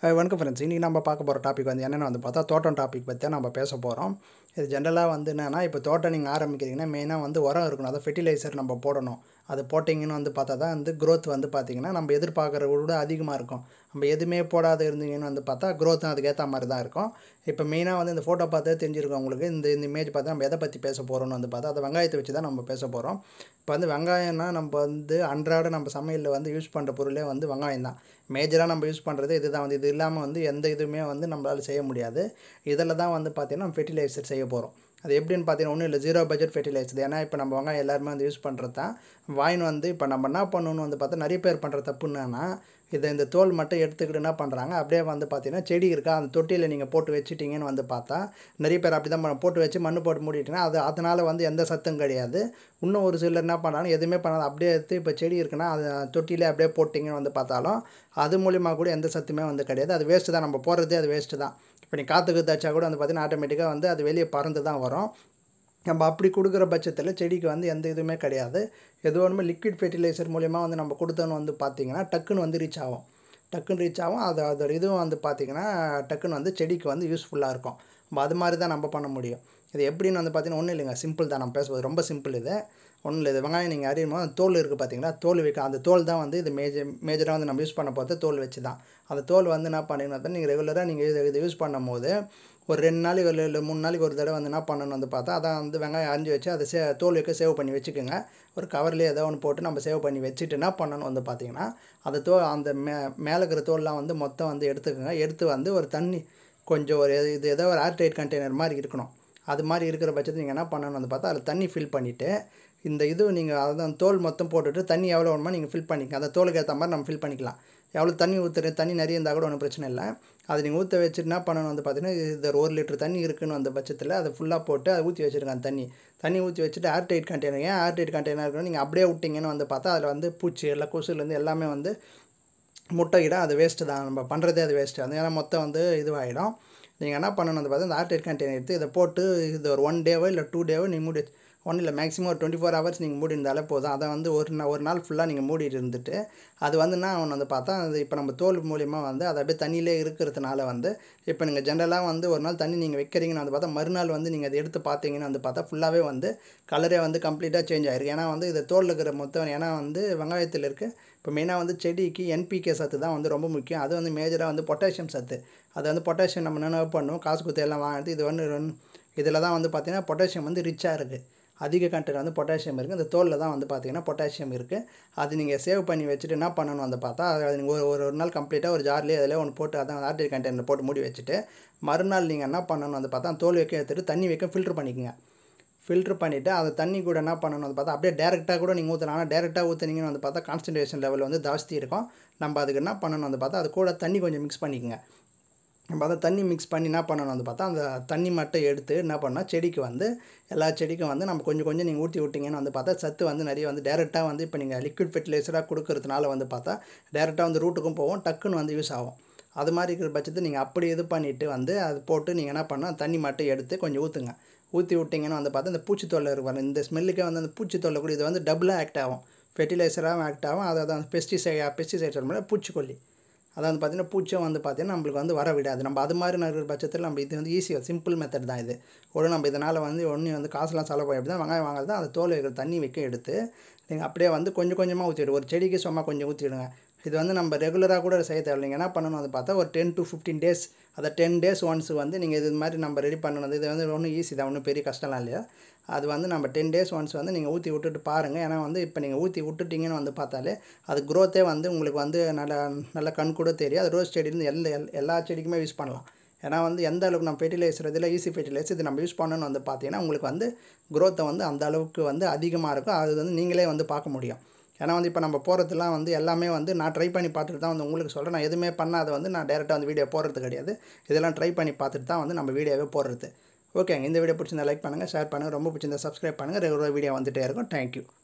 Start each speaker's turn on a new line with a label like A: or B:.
A: அஹ் வணக்கம் ஃப்ரெண்ட்ஸ் இன்றைக்கி நம்ம பார்க்க போகிற டாபிக் வந்து என்னென்னு வந்து பார்த்தா தோட்டம் டாபிக் பற்றி தான் நம்ம பேச போகிறோம் இது ஜென்ரலாக வந்து என்னென்னா இப்போ தோட்டம் நீங்கள் ஆரம்பிக்கிறீங்கன்னா மெயினாக வந்து உரம் இருக்கணும் அதாவது ஃபெர்டிலைசர் நம்ம போடணும் அது போட்டிங்கன்னு வந்து பார்த்தா தான் வந்து growth வந்து பார்த்திங்கன்னா நம்ம எதிர்பார்க்குறத விட அதிகமாக இருக்கும் நம்ம எதுவுமே போடாத இருந்தீங்கன்னு வந்து பார்த்தா growth அதுக்கேற்ற மாதிரி தான் இருக்கும் இப்போ மெயினாக வந்து இந்த ஃபோட்டோ பார்த்தே தெரிஞ்சிருக்கும் உங்களுக்கு இந்த இந்த இமேஜ் பார்த்து நம்ம எதை பற்றி பேச போகிறோம்னு வந்து பார்த்தா அந்த வெங்காயத்தை வச்சு தான் நம்ம பேச போகிறோம் இப்போ வந்து வெங்காயம்னா நம்ம வந்து அன்றாட நம்ம சமையலில் வந்து யூஸ் பண்ணுற பொருளே வந்து வெங்காயம் தான் மேஜராக நம்ம யூஸ் பண்ணுறது இதுதான் வந்து இது இல்லாமல் வந்து எந்த இதுவுமே வந்து நம்மளால் செய்ய முடியாது இதில் தான் வந்து பார்த்திங்கன்னா நம்ம ஃபெர்டிலைசர் செய்ய போகிறோம் அது எப்படின்னு பார்த்தீங்கன்னா ஒன்றும் இல்லை ஜீரோ பட்ஜெட் ஃபெர்டிலைசர் ஏன்னா இப்போ நம்ம வெங்காயம் எல்லாருமே வந்து யூஸ் பண்ணுறது தான் வாயின் வந்து இப்போ நம்ம என்ன பண்ணணும்னு வந்து பார்த்தா நிறைய பேர் பண்ணுற தப்பு என்னன்னா இதை இந்த தோல் மட்டும் எடுத்துக்கிட்டு என்ன பண்ணுறாங்க அப்படியே வந்து பார்த்தீங்கன்னா செடி இருக்கா அந்த தொட்டியில் நீங்கள் போட்டு வச்சிட்டிங்கன்னு வந்து பார்த்தா நிறைய பேர் அப்படி தான் போட்டு வச்சு மண் போட்டு மூடிட்டிங்கன்னா அது அதனால் வந்து எந்த சத்தும் கிடையாது இன்னும் ஒரு சிலர் என்ன பண்ணுறாங்க எதுவுமே பண்ணாது அப்படியே எடுத்து இப்போ செடி இருக்குன்னா அது தொட்டியில் அப்படியே போட்டிங்கன்னு வந்து பார்த்தாலும் அது மூலிமா கூட எந்த சத்துமே வந்து கிடையாது அது வேஸ்ட்டு தான் நம்ம போடுறதே அது வேஸ்ட்டு தான் இப்போ நீ காற்றுக்கு தச்சா கூட வந்து பார்த்தீங்கன்னா ஆட்டோமேட்டிக்காக வந்து அது வெளியே பறந்து தான் வரும் நம்ம அப்படி கொடுக்குற பட்சத்தில் செடிக்கு வந்து எந்த இதுவுமே கிடையாது எது ஒன்றுமே லிக்விட் ஃபெர்டிலைசர் மூலிமா வந்து நம்ம கொடுத்தோன்னு வந்து பார்த்திங்கன்னா டக்குன்னு வந்து ரீச் ஆகும் டக்குன்னு ரீச் ஆகும் அது அதோட இதுவும் வந்து பார்த்திங்கன்னா டக்குன்னு வந்து செடிக்கு வந்து யூஸ்ஃபுல்லாக இருக்கும் நம்ம அது மாதிரி தான் நம்ம பண்ண முடியும் இது எப்படின்னு வந்து பார்த்தீங்கன்னா ஒன்றும் இல்லைங்க சிம்பிள் தான் நம்ம பேசுவது ரொம்ப சிம்பிள் இது ஒன்றும் இல்லை இது வெங்காயம் நீங்கள் அறியுமோ அந்த தோல் இருக்குது பார்த்தீங்களா தோல் வைக்க அந்த தோல் தான் வந்து இது மேஜர் மேஜராக வந்து நம்ம யூஸ் பண்ண போகிறது தோல் வச்சு தான் அந்த தோல் வந்து என்ன பண்ணிங்கன்னா நீங்கள் ரெகுலராக நீங்கள் இது இது யூஸ் பண்ணும் போது ஒரு ரெண்டு நாளைக்கு ஒரு இல்லை மூணு நாளைக்கு ஒரு தடவை வந்து என்ன பண்ணணும் வந்து பார்த்தா அதான் வந்து வெங்காயம் அரிஞ்சு வச்சு அதை சே தோல் வைக்க சேவ் பண்ணி வச்சுக்கோங்க ஒரு கவர்லேயே ஏதோ ஒன்று போட்டு நம்ம சேவ் பண்ணி வச்சுட்டு என்ன பண்ணணும் வந்து பார்த்தீங்கன்னா அந்த தோ அந்த மே மேலே இருக்கிற தோல்லாம் வந்து மொத்தம் வந்து எடுத்துக்கோங்க எடுத்து வந்து ஒரு தண்ணி கொஞ்சம் ஒரு இது ஏதோ ஒரு ஏர்டைட் கண்டெய்னர் மாதிரி இருக்கணும் அது மாதிரி இருக்கிற பட்சத்தில் நீங்கள் என்ன பண்ணணும் வந்து பார்த்தா அதில் தண்ணி ஃபில் பண்ணிவிட்டு இந்த இது நீங்கள் அதான் தோல் மொத்தம் போட்டுட்டு தண்ணி எவ்வளோ வேணுமோ நீங்கள் ஃபில் பண்ணிக்கங்க அந்த தோலுக்கு ஏற்ற மாதிரி நம்ம ஃபில் பண்ணிக்கலாம் எவ்வளோ தண்ணி ஊற்றுற தண்ணி நிறைய இருந்தால் கூட ஒன்றும் பிரச்சனை இல்லை அது நீங்கள் ஊற்ற வச்சுட்டு என்ன பண்ணணும் வந்து பார்த்தீங்கன்னா இது ஒரு ஒரு லிட்டர் தண்ணி இருக்குன்னு வந்த பட்சத்தில் அதை ஃபுல்லாக போட்டு அதை ஊற்றி வச்சுருங்க அந்த தண்ணி தண்ணி ஊற்றி வச்சுட்டு ஏர்டைட் கண்டெய்னர் ஏன் ஏர்டைட் கண்டெய்னர் இருக்கணும் நீங்கள் அப்படியே விட்டிங்கன்னு வந்து பார்த்தா அதில் வந்து பூச்சி எல்லாம் கொசுலேருந்து எல்லாமே வந்து முட்டையிட அது வேஸ்ட்டு தான் நம்ம பண்ணுறதே அது வேஸ்ட்டு அது ஏன்னா மொத்தம் வந்து இதுவாகிடும் நீங்கள் என்ன பண்ணணும் வந்து பார்த்தா இந்த ஆர்டேட் கண்டெய்னர் எடுத்து இதை போட்டு இது ஒரு ஒன் டேவோ இல்லை டூ டேவோ நீங்கள் மூடி ஒன் இல்லை மேக்ஸிமம் ஒரு டுவெண்ட்டி ஃபோர் ஹவர்ஸ் நீங்கள் மூடி இருந்தாலே போதும் அதை வந்து ஒரு நா ஒரு நாள் ஃபுல்லாக நீங்கள் மூடிட்டு இருந்துட்டு அது வந்து என்ன அவன் வந்து பார்த்தா அது இப்போ நம்ம தோல் மூலிமா வந்து அது அப்படியே தண்ணியிலே இருக்கிறதுனால வந்து இப்போ நீங்கள் ஜென்ரலாக வந்து ஒரு நாள் தண்ணி நீங்கள் வைக்கிறீங்கன்னு வந்து பார்த்தா மறுநாள் வந்து நீங்கள் அதை எடுத்து பார்த்தீங்கன்னு வந்து பார்த்தா ஃபுல்லாகவே வந்து கலரே வந்து கம்ப்ளீட்டாக சேஞ்ச் ஆகிருக்கு ஏன்னா வந்து இது தோலில் இருக்கிற மொத்தம் ஏன்னா வந்து வெங்காயத்தில் இருக்க இப்போ மெயினாக வந்து செடிக்கு என்பிகே சத்து தான் வந்து ரொம்ப முக்கியம் அது வந்து மேஜராக வந்து பொட்டாசியம் சத்து அது வந்து பொட்டாசியம் நம்ம என்ன பண்ணுவோம் காசு குத்து எல்லாம் வாங்குறது இது வந்து இதில் தான் வந்து பார்த்திங்கன்னா பொட்டாசியம் வந்து ரிச்சாக இருக்குது அதிக கண்டென்ட் வந்து பொட்டாசியம் இருக்குது அந்த தோலில் தான் வந்து பார்த்திங்கன்னா பொட்டாசியம் இருக்குது அது நீங்கள் சேவ் பண்ணி வச்சுட்டு என்ன பண்ணணும் வந்து பார்த்தா அது நீங்கள் ஒரு ஒரு ஒரு நாள் கம்ப்ளீட்டாக ஒரு ஜார்லேயே அதில் ஒன்று போட்டு அதான் ஆர்டிக் கண்டெய்னர் போட்டு மூடி வச்சுட்டு மறுநாள் நீங்கள் என்ன பண்ணணும் வந்து பார்த்தா தோல் வைக்க எடுத்துகிட்டு தண்ணி வைக்க ஃபில்ட்ரு பண்ணிக்கோங்க ஃபில்ட்ரு பண்ணிவிட்டு அந்த தண்ணி கூட என்ன பண்ணணும் வந்து பார்த்தா அப்படியே டேரெக்டாக கூட நீங்கள் ஊற்றலாம் ஆனால் டேரெக்டாக ஊற்றுனீங்கன்னு வந்து பார்த்தா கான்சன்ட்ரேஷன் லெவல் வந்து ஜாஸ்தி இருக்கும் நம்ம அதுக்கு என்ன பண்ணணும் வந்து பார்த்தா அது கூட தண்ணி கொஞ்சம் மிக்ஸ் பண்ணிக்கோங்க நம்ம அதை தண்ணி மிக்ஸ் பண்ணி என்ன பண்ணணும் வந்து பார்த்தா அந்த தண்ணி மட்டும் எடுத்து என்ன பண்ணால் செடிக்கு வந்து எல்லா செடிக்கும் வந்து நம்ம கொஞ்சம் கொஞ்சம் நீங்கள் ஊற்றி விட்டிங்கன்னு வந்து பார்த்தா சத்து வந்து நிறைய வந்து டேரெக்டாக வந்து இப்போ நீங்கள் லிக்விட் ஃபெர்டிலைசராக கொடுக்கறதுனால வந்து பார்த்தா டேரெக்டாக வந்து ரூட்டுக்கும் போகும் டக்குன்னு வந்து யூஸ் ஆகும் அது மாதிரி இருக்கிற பட்சத்தில் நீங்கள் அப்படி இது பண்ணிவிட்டு வந்து அது போட்டு நீங்கள் என்ன பண்ணால் தண்ணி மட்டும் எடுத்து கொஞ்சம் ஊற்றுங்க ஊற்றி விட்டிங்கன்னு வந்து பார்த்தா இந்த பூச்சித்தொல்லை இருக்கும் இந்த ஸ்மெல்லுக்கே வந்து அந்த பூச்சித்தொல்லை கூட இது வந்து டபுளாக ஆக்ட் ஆகும் ஃபெர்டிலைசராகவும் ஆக்ட் ஆகும் அதை தான் பெஸ்டிசைட் பெஸ்டிசைட் சொல்ல பூச்சிக்கொல்லி அதாவது வந்து பார்த்திங்கன்னா பூச்சியும் வந்து பார்த்திங்கன்னா நம்மளுக்கு வந்து வர விடாது நம்ம அது மாதிரி இருக்கிற பட்சத்தில் நம்ம இது வந்து ஈஸியாக சிம்பிள் மெத்தட் தான் இது ஒரு நம்ம இதனால் வந்து ஒன்று வந்து காசுலாம் செலவு பண்ணி தான் வெங்காயம் வாங்குறது அந்த தோல் வைக்கிற தண்ணி வைக்க எடுத்து நீங்கள் அப்படியே வந்து கொஞ்சம் கொஞ்சமாக ஊற்றிவிடு ஒரு செடிக்கு சும்மா கொஞ்சம் ஊற்றிடுங்க இது வந்து நம்ம ரெகுலராக கூட செய்ய தேவை நீங்கள் என்ன பண்ணணும் வந்து பார்த்தா ஒரு டென் டு ஃபிஃப்டீன் டேஸ் அதை டென் டேஸ் ஒன்ஸ் வந்து நீங்கள் இது மாதிரி நம்ம ரெடி பண்ணணும் இது வந்து ஒன்றும் ஈஸி தான் ஒன்றும் பெரிய கஷ்டம்லாம் இல்லையா அது வந்து நம்ம டென் டேஸ் ஒன்ஸ் வந்து நீங்கள் ஊற்றி விட்டுட்டு பாருங்கள் ஏன்னா வந்து இப்போ நீங்கள் ஊற்றி விட்டுட்டிங்கன்னு வந்து பார்த்தாலே அது க்ரோத்தே வந்து உங்களுக்கு வந்து நல்ல நல்ல கண் கூட தெரியும் அது ரோஸ் செடியிலேருந்து எல்லா எல்லா செடிக்குமே யூஸ் பண்ணலாம் ஏன்னா வந்து எந்த அளவுக்கு நம்ம ஃபெர்டிலைசர் இதில் ஈஸி ஃபெர்டிலைசர் இது நம்ம யூஸ் பண்ணணும்னு வந்து பார்த்தீங்கன்னா உங்களுக்கு வந்து க்ரோத்தை வந்து அந்த அளவுக்கு வந்து அதிகமாக இருக்கும் அது வந்து நீங்களே வந்து பார்க்க முடியும் ஏன்னா வந்து இப்போ நம்ம போகிறதுலாம் வந்து எல்லாமே வந்து நான் ட்ரை பண்ணி பார்த்துட்டு தான் வந்து உங்களுக்கு சொல்கிறேன் நான் எதுவுமே பண்ணாத வந்து நான் டேரெக்டாக வந்து வீடியோ போடுறது கிடையாது இதெல்லாம் ட்ரை பண்ணி பார்த்துட்டு தான் வந்து நம்ம வீடியோவே போடுறது ஓகேங்க இந்த வீடியோ பிடிச்சிருந்தா லைக் பண்ணுங்கள் ஷேர் பண்ணுங்கள் ரொம்ப பிடிச்சிருந்தா சப்ஸ்கிரைப் பண்ணுங்கள் ரெகுலர் வீடியோ வந்துகிட்டே இருக்கும் தேங்க்யூ